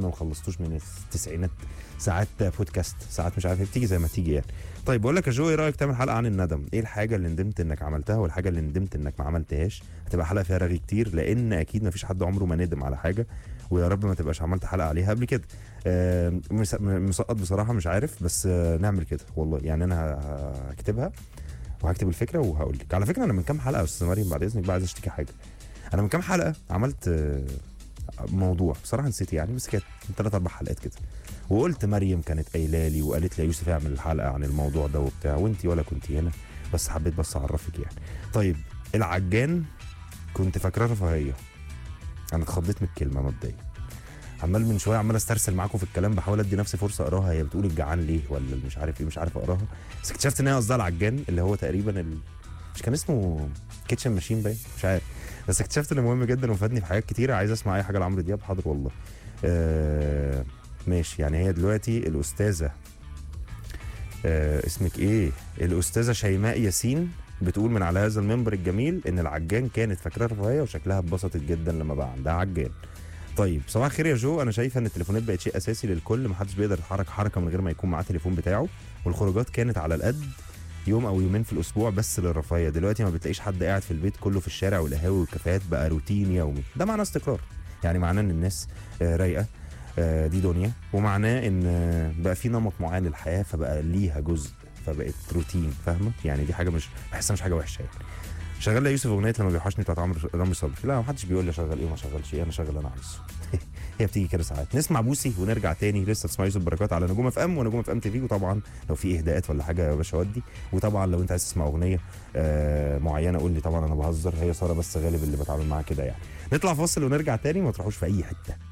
ما خلصتوش من التسعينات ساعات بودكاست ساعات مش عارف إيه، بتيجي زي ما تيجي يعني طيب بقول لك يا جو ايه رايك تعمل حلقه عن الندم ايه الحاجه اللي ندمت انك عملتها والحاجه اللي ندمت انك ما عملتهاش هتبقى حلقه فيها رغي كتير لان اكيد ما فيش حد عمره ما ندم على حاجه ويا رب ما تبقاش عملت حلقه عليها قبل كده آه، مس- م- مسقط بصراحه مش عارف بس آه، نعمل كده والله يعني انا ه- هكتبها وهكتب الفكره وهقول لك على فكره انا من كام حلقه يا استاذ مريم بعد اذنك بقى عايز اشتكي حاجه انا من كام حلقه عملت آه، موضوع بصراحه نسيت يعني بس كانت من ثلاث اربع حلقات كده وقلت مريم كانت قايله لي وقالت لي يا يوسف اعمل الحلقه عن الموضوع ده وبتاع وانت ولا كنت هنا بس حبيت بس اعرفك يعني طيب العجان كنت فاكراه رفاهيه انا اتخضيت من الكلمه مبدئيا عمال من شويه عمال استرسل معاكم في الكلام بحاول ادي نفسي فرصه اقراها هي بتقول الجعان ليه ولا مش عارف ايه مش عارف اقراها بس اكتشفت ان هي قصدها العجان اللي هو تقريبا ال... مش كان اسمه كيتشن ماشين باين مش عارف بس اكتشفت انه مهم جدا وفادني في حاجات كتيره عايز اسمع اي حاجه لعمرو دياب حاضر والله آه ماشي يعني هي دلوقتي الاستاذه آه اسمك ايه الاستاذه شيماء ياسين بتقول من على هذا المنبر الجميل ان العجان كانت فاكراها رفاهيه وشكلها اتبسطت جدا لما بقى عندها عجان طيب صباح الخير يا جو انا شايفه ان التليفونات بقت شيء اساسي للكل محدش بيقدر يتحرك حركه من غير ما يكون معاه تليفون بتاعه والخروجات كانت على القد يوم او يومين في الاسبوع بس للرفاهيه دلوقتي ما بتلاقيش حد قاعد في البيت كله في الشارع والقهاوي والكافيهات بقى روتين يومي ده معناه استقرار يعني معناه ان الناس آه، رايقه آه، دي دنيا ومعناه ان آه، بقى في نمط معين للحياه فبقى ليها جزء فبقت روتين فاهمه يعني دي حاجه مش بحسها مش حاجه وحشه يعني شغال لي يوسف اغنيه لما بيوحشني بتاعت عمرو رامي صبري لا ما حدش بيقول لي شغل ايه وما شغلش ايه انا شغل اللي انا عايزه هي بتيجي كده ساعات نسمع بوسي ونرجع تاني لسه تسمع يوسف بركات على نجوم اف ام ونجوم اف ام تي في وطبعا لو في اهداءات ولا حاجه يا باشا ودي وطبعا لو انت عايز تسمع اغنيه آه معينه قول لي طبعا انا بهزر هي ساره بس غالب اللي بتعامل معاها كده يعني نطلع فاصل ونرجع تاني ما تروحوش في اي حته